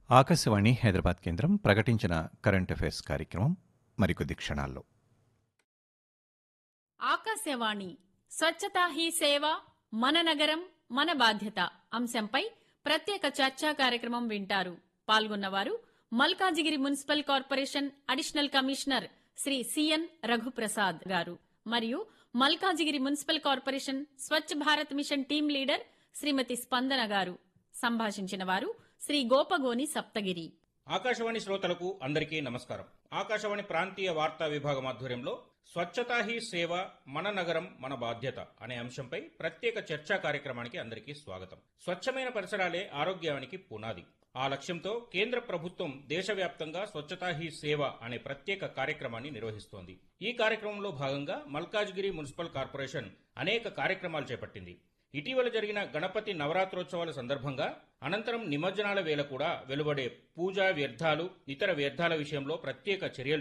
ఆకాశవాణి హైదరాబాద్ కేంద్రం ప్రకటించిన current affairs కార్యక్రమం మరికొద్ది క్షణాల్లో ఆకాశవాణి స్వచ్ఛతా హీ సేవ మన నగరం మన బాధ్యత అంశంపై ప్రత్యేక చర్చా కార్యక్రమం వింటారు పాల్గొన్నవారు Malkajgiri municipal corporation additional commissioner Shri C N Raghuprasad గారు మరియు Malkajgiri municipal corporation Swachh Bharat mission team leader Shrimati Spandana గారు సంభాషించిన వారు శ్రీ గోపగోని సప్తగిరి ఆకాశవాణి శ్రోతలకు అందరికీ నమస్కారం ఆకాశవాణి ప్రాంతీయ వార్తా విభాగం ఆధ్వర్యంలో స్వచ్ఛతా హీ సేవ మన నగరం మన బాధ్యత అనే అంశంపై ప్రత్యేక చర్చా కార్యక్రమానికి అందరికీ స్వాగతం స్వచ్ఛమైన పరిసరాలే ఆరోగ్యానికి పునాది ఆ లక్ష్యంతో కేంద్ర ప్రభుత్వం దేశవ్యాప్తంగా స్వచ్ఛతా హీ సేవ అనే ప్రత్యేక కార్యక్రమాన్ని నిర్వహిస్తోంది ఈ కార్యక్రమంలో భాగంగా మల్కాజ్గిరి మున్సిపల్ కార్పొరేషన్ అనేక కార్యక్రమాలు చేపట్టింది ఇటీవల జరిగిన గణపతి నవరాత్రోత్సవాల సందర్భంగా అనంతరం నిమజ్జనాల వేళ కూడా వెలువడే పూజా వ్యర్థాలు ఇతర వ్యర్థాల విషయంలో ప్రత్యేక చర్యలు